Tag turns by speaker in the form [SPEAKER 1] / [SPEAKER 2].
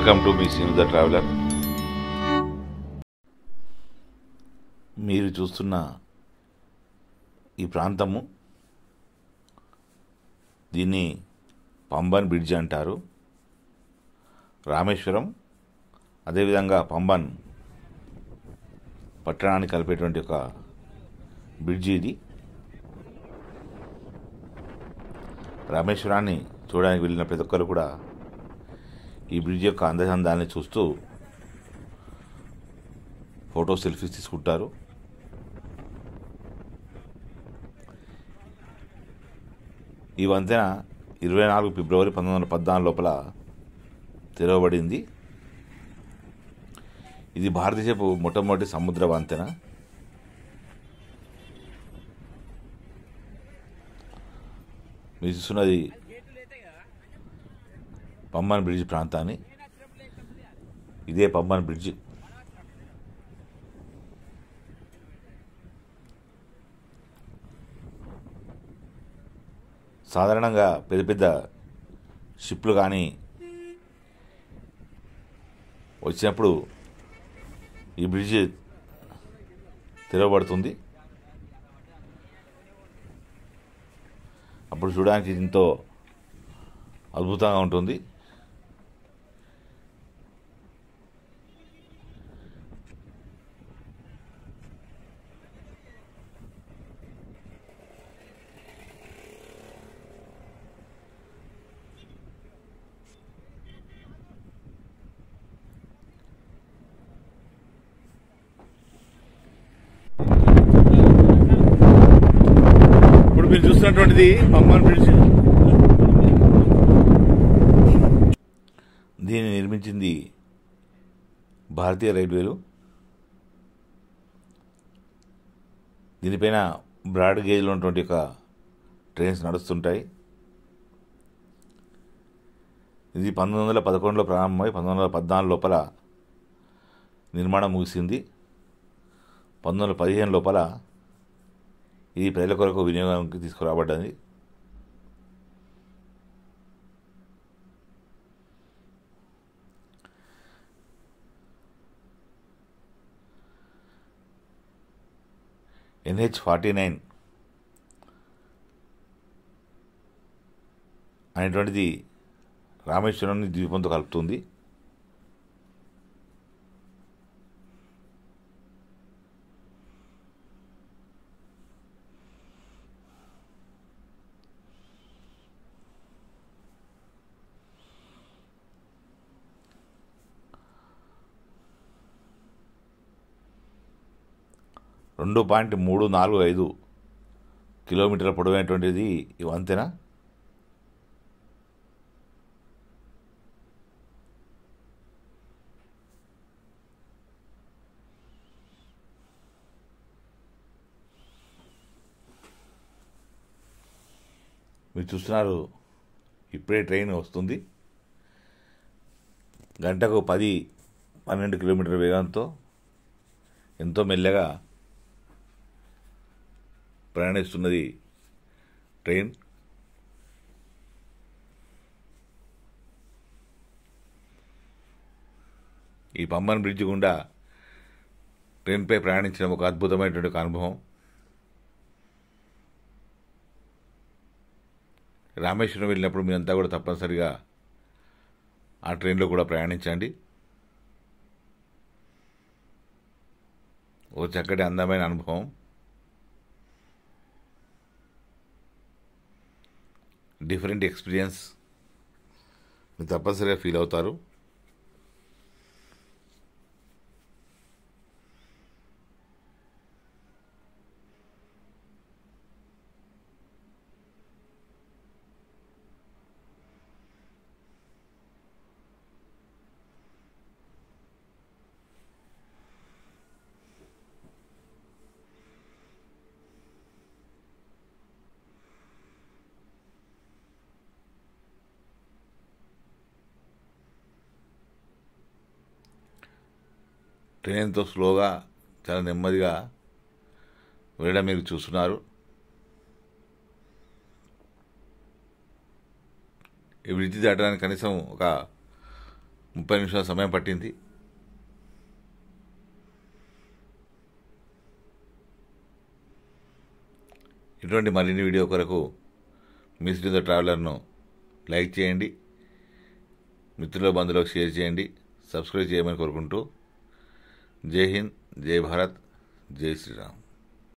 [SPEAKER 1] welcome to మీ Sean the traveller మీరు చూస్తున్న ఈ ప్రాంతము దీన్ని పంబన్ బ్రిడ్జ్ అంటారు రామేశ్వరం అదేవిధంగా పంబన్ పట్టణాన్ని కలిపేటువంటి ఒక బ్రిడ్జి ఇది రామేశ్వరాన్ని చూడడానికి వెళ్ళిన ప్రతి ఒక్కరు కూడా ఈ బ్రిడ్జ్ యొక్క అందచందాన్ని చూస్తూ ఫోటో సెల్ఫీస్ తీసుకుంటారు ఈ వంతెన ఇరవై నాలుగు ఫిబ్రవరి పంతొమ్మిది వందల పద్నాలుగు లోపల తెరవబడింది ఇది భారతదేశపు మొట్టమొదటి సముద్ర వంతెన మీరు చూస్తున్నది పంబన్ బ్రిడ్జ్ ప్రాంతాన్ని ఇదే పంబన్ బ్రిడ్జ్ సాధారణంగా పెద్ద పెద్ద షిప్లు కానీ వచ్చినప్పుడు ఈ బ్రిడ్జ్ తెరవబడుతుంది అప్పుడు చూడడానికి ఎంతో అద్భుతంగా ఉంటుంది ఇప్పుడు మీరు చూస్తున్నటువంటిది పంబన్ బ్రిడ్జ్ దీన్ని నిర్మించింది భారతీయ రైల్వేలు దీనిపైన బ్రాడ్ గేజ్లో ఉన్నటువంటి ఒక ట్రైన్స్ నడుస్తుంటాయి ఇది పంతొమ్మిది వందల పదకొండులో ప్రారంభమై పంతొమ్మిది వందల పద్నాలుగు లోపల నిర్మాణం ముగిసింది పంతొమ్మిది వందల పదిహేను లోపల ఇది ప్రజల కొరకు వినియోగానికి తీసుకురాబడ్డది ఎన్హెచ్ ఫార్టీ నైన్ అనేటువంటిది రామేశ్వరాన్ని ద్వీపంతో కలుపుతుంది రెండు పాయింట్ మూడు నాలుగు ఐదు కిలోమీటర్ల పొడవైనటువంటిది ఈ వంతెన మీరు చూస్తున్నారు ఇప్పుడే ట్రైన్ వస్తుంది గంటకు పది పన్నెండు కిలోమీటర్ల వేగంతో ఎంతో మెల్లగా ప్రయాణిస్తున్నది ట్రైన్ ఈ పంబన్ బ్రిడ్జ్ గుండా ట్రైన్పై ప్రయాణించడం ఒక అద్భుతమైనటువంటి ఒక అనుభవం రామేశ్వరం వెళ్ళినప్పుడు మీరంతా కూడా తప్పనిసరిగా ఆ ట్రైన్లో కూడా ప్రయాణించండి ఓ చక్కటి అందమైన అనుభవం డిఫరెంట్ ఎక్స్పీరియన్స్ మీరు తప్పనిసరిగా ఫీల్ అవుతారు ట్రైన్ ఎంతో స్లోగా చాలా నెమ్మదిగా వెళ్ళడం మీరు చూస్తున్నారు ఈ బ్రిడ్జి దాటడానికి కనీసం ఒక ముప్పై నిమిషాల సమయం పట్టింది ఇటువంటి మరిన్ని వీడియో కొరకు మిస్డ్ ద ట్రావెలర్ను లైక్ చేయండి మిత్రుల బంధువులకు షేర్ చేయండి సబ్స్క్రైబ్ చేయమని కోరుకుంటూ జై హింద్ జై భారత్ జై శ్రీరామ్